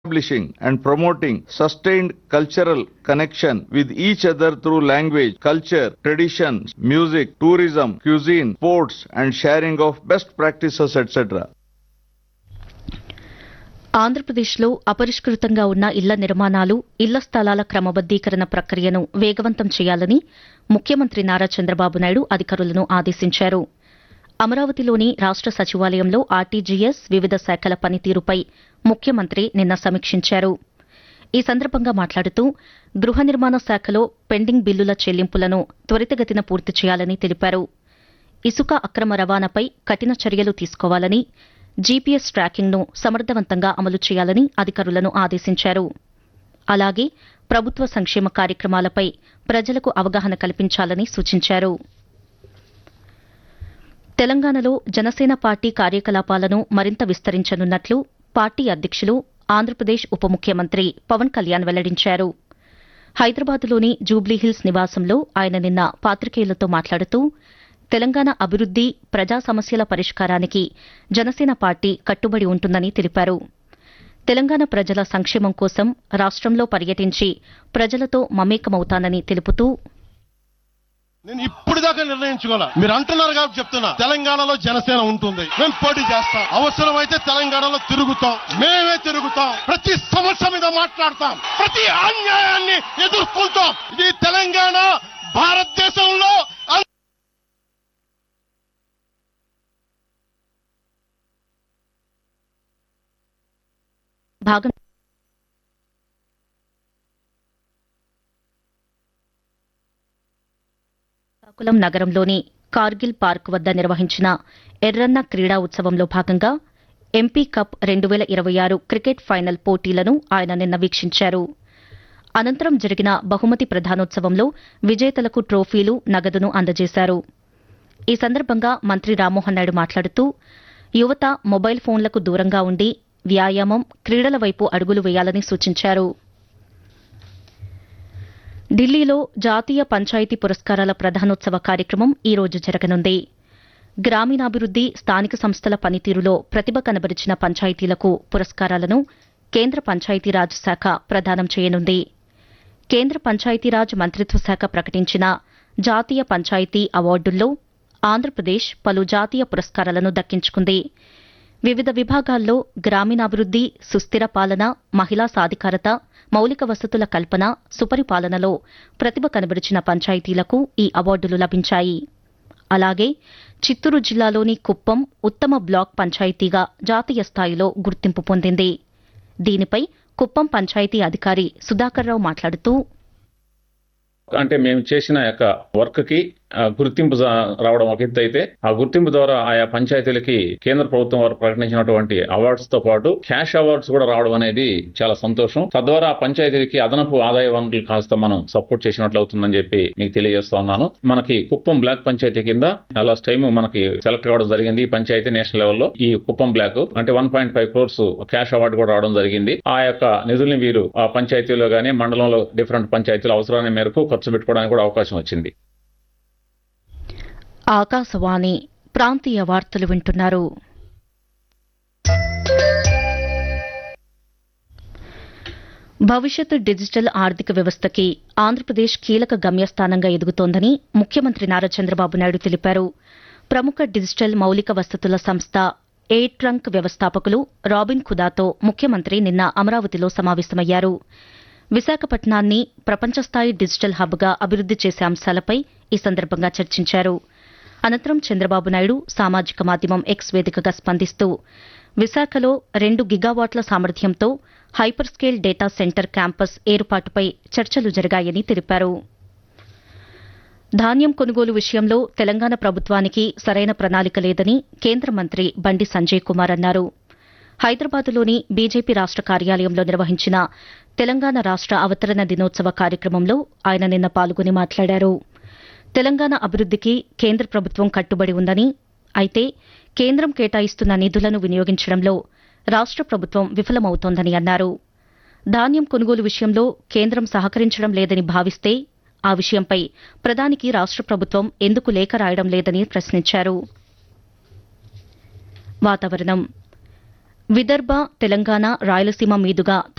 establishing and promoting sustained cultural connection with each other through language, culture, traditions, music, tourism, cuisine, sports, and sharing of best practices, etc. ఆంధ్రప్రదేశ్లో అపరిష్కృతంగా ఉన్న ఇళ్ల నిర్మాణాలు ఇళ్ల స్థలాల క్రమబద్దీకరణ ప్రక్రియను వేగవంతం చేయాలని ముఖ్యమంత్రి నారా చంద్రబాబు నాయుడు అధికారులను ఆదేశించారు అమరావతిలోని రాష్ట సచివాలయంలో ఆర్టీజీఎస్ వివిధ శాఖల పనితీరుపై ముఖ్యమంత్రి నిన్న సమీక్షించారు ఈ సందర్భంగా మాట్లాడుతూ గృహ నిర్మాణ శాఖలో పెండింగ్ బిల్లుల చెల్లింపులను త్వరితగతిన పూర్తి చేయాలని తెలిపారు ఇసుక అక్రమ రవాణాపై కఠిన చర్యలు తీసుకోవాలని జీపీఎస్ ట్రాకింగ్ను సమర్థవంతంగా అమలు చేయాలని అధికారులను ఆదేశించారు అలాగే ప్రభుత్వ సంక్షేమ కార్యక్రమాలపై ప్రజలకు అవగాహన కల్పించాలని సూచించారు తెలంగాణలో జనసేన పార్టీ కార్యకలాపాలను మరింత విస్తరించనున్నట్లు పార్టీ అధ్యక్షులు ఆంధ్రప్రదేశ్ ఉప ముఖ్యమంత్రి పవన్ కళ్యాణ్ వెల్లడించారు హైదరాబాద్లోని జూబ్లీహిల్స్ నివాసంలో ఆయన నిన్న పాత్రికేయులతో మాట్లాడుతూ తెలంగాణ అభివృద్ది ప్రజా సమస్యల పరిష్కారానికి జనసేన పార్టీ కట్టుబడి ఉంటుందని తెలిపారు తెలంగాణ ప్రజల సంక్షేమం కోసం రాష్టంలో పర్యటించి ప్రజలతో మమేకమవుతానని తెలుపుతూ నేను ఇప్పుడు దాకా నిర్ణయించుకోలే మీరు అంటున్నారు కాబట్టి చెప్తున్నా తెలంగాణలో జనసేన ఉంటుంది మేము పోటీ చేస్తాం అవసరమైతే తెలంగాణలో తిరుగుతాం మేమే తిరుగుతాం ప్రతి సమస్య మీద మాట్లాడతాం ప్రతి అన్యాయాన్ని ఎదుర్కొంటాం ఇది తెలంగాణ భారతదేశంలో అం- భాగం శ్రీకాకుళం నగరంలోని కార్గిల్ పార్క్ వద్ద నిర్వహించిన ఎర్రన్న క్రీడా ఉత్సవంలో భాగంగా ఎంపీ కప్ రెండు వేల ఇరవై ఆరు క్రికెట్ ఫైనల్ పోటీలను ఆయన నిన్న వీక్షించారు అనంతరం జరిగిన బహుమతి ప్రధానోత్సవంలో విజేతలకు ట్రోఫీలు నగదును అందజేశారు ఈ సందర్భంగా మంత్రి రామ్మోహన్ నాయుడు మాట్లాడుతూ యువత మొబైల్ ఫోన్లకు దూరంగా ఉండి వ్యాయామం క్రీడల వైపు అడుగులు వేయాలని సూచించారు ఢిల్లీలో జాతీయ పంచాయతీ పురస్కారాల ప్రధానోత్సవ కార్యక్రమం ఈ రోజు జరగనుంది గ్రామీణాభివృద్ది స్థానిక సంస్థల పనితీరులో ప్రతిభ కనబరిచిన పంచాయతీలకు పురస్కారాలను కేంద్ర పంచాయతీరాజ్ శాఖ ప్రదానం చేయనుంది కేంద్ర పంచాయతీరాజ్ మంత్రిత్వ శాఖ ప్రకటించిన జాతీయ పంచాయతీ అవార్డుల్లో ఆంధ్రప్రదేశ్ పలు జాతీయ పురస్కారాలను దక్కించుకుంది వివిధ విభాగాల్లో గ్రామీణాభివృద్ది సుస్థిర పాలన మహిళా సాధికారత మౌలిక వసతుల కల్పన సుపరిపాలనలో ప్రతిభ కనబరిచిన పంచాయతీలకు ఈ అవార్డులు లభించాయి అలాగే చిత్తూరు జిల్లాలోని కుప్పం ఉత్తమ బ్లాక్ పంచాయతీగా జాతీయ స్థాయిలో గుర్తింపు పొందింది దీనిపై కుప్పం పంచాయతీ అధికారి సుధాకర్రావు మాట్లాడుతూ అంటే మేము చేసిన యొక్క వర్క్ కి ఆ, గుర్తింపు జా- రావడం ఒక ఎత్తు అయితే ఆ గుర్తింపు ద్వారా ఆయా పంచాయతీలకి కేంద్ర ప్రభుత్వం వారు ప్రకటించినటువంటి అవార్డ్స్ తో పాటు క్యాష్ అవార్డ్స్ కూడా రావడం అనేది చాలా సంతోషం తద్వారా ఆ పంచాయతీలకి అదనపు ఆదాయ వనరులు కాస్త మనం సపోర్ట్ చేసినట్లు అవుతుందని చెప్పి మీకు తెలియజేస్తా ఉన్నాను మనకి కుప్పం బ్లాక్ పంచాయతీ కింద లాస్ట్ టైం మనకి సెలెక్ట్ కావడం జరిగింది ఈ పంచాయతీ నేషనల్ లెవెల్లో ఈ కుప్పం బ్లాక్ అంటే one point five crores cash award కూడా రావడం జరిగింది ఆ యొక్క నిధుల్ని వీరు ఆ పంచాయతీలో గానీ మండలంలో డిఫరెంట్ పంచాయతీల అవసరాన్ని మేరకు ఖర్చు పెట్టుకోవడానికి కూడా అవకాశం వచ్చింది ఆకాశవాణి ప్రాంతీయ వార్తలు వింటున్నారు భవిష్యత్ డిజిటల్ ఆర్థిక వ్యవస్థకి ఆంధ్రప్రదేశ్ కీలక గమ్యస్థానంగా ఎదుగుతోందని ముఖ్యమంత్రి నారా చంద్రబాబు నాయుడు తెలిపారు ప్రముఖ డిజిటల్ మౌలిక వసతుల సంస్థ ఏ ట్రంక్ వ్యవస్థాపకులు రాబిన్ ఖుదాతో ముఖ్యమంత్రి నిన్న అమరావతిలో సమావేశమయ్యారు విశాఖపట్నాన్ని ప్రపంచస్థాయి డిజిటల్ హబ్గా అభివృద్ది చేసే అంశాలపై ఈ సందర్భంగా చర్చించారు అనంతరం చంద్రబాబు నాయుడు సామాజిక మాధ్యమం ఎక్స్ వేదికగా స్పందిస్తూ విశాఖలో రెండు గిగావాట్ల సామర్థ్యంతో hyper scale data centre campus ఏర్పాటుపై చర్చలు జరిగాయని తెలిపారు ధాన్యం కొనుగోలు విషయంలో తెలంగాణ ప్రభుత్వానికి సరైన ప్రణాళిక లేదని కేంద్ర మంత్రి బండి సంజయ్ కుమార్ అన్నారు హైదరాబాద్లోని బీజేపీ రాష్ట కార్యాలయంలో నిర్వహించిన తెలంగాణ రాష్ట అవతరణ దినోత్సవ కార్యక్రమంలో ఆయన నిన్న పాల్గొని మాట్లాడారు తెలంగాణ అభివృద్దికి కేంద్ర ప్రభుత్వం కట్టుబడి ఉందని అయితే కేంద్రం కేటాయిస్తున్న నిధులను వినియోగించడంలో రాష్ట ప్రభుత్వం విఫలమవుతోందని అన్నారు ధాన్యం కొనుగోలు విషయంలో కేంద్రం సహకరించడం లేదని భావిస్తే ఆ విషయంపై ప్రధానికి రాష్ట ప్రభుత్వం ఎందుకు లేఖ రాయడం లేదని ప్రశ్నించారు వాతావరణం విదర్భ తెలంగాణ రాయలసీమ మీదుగా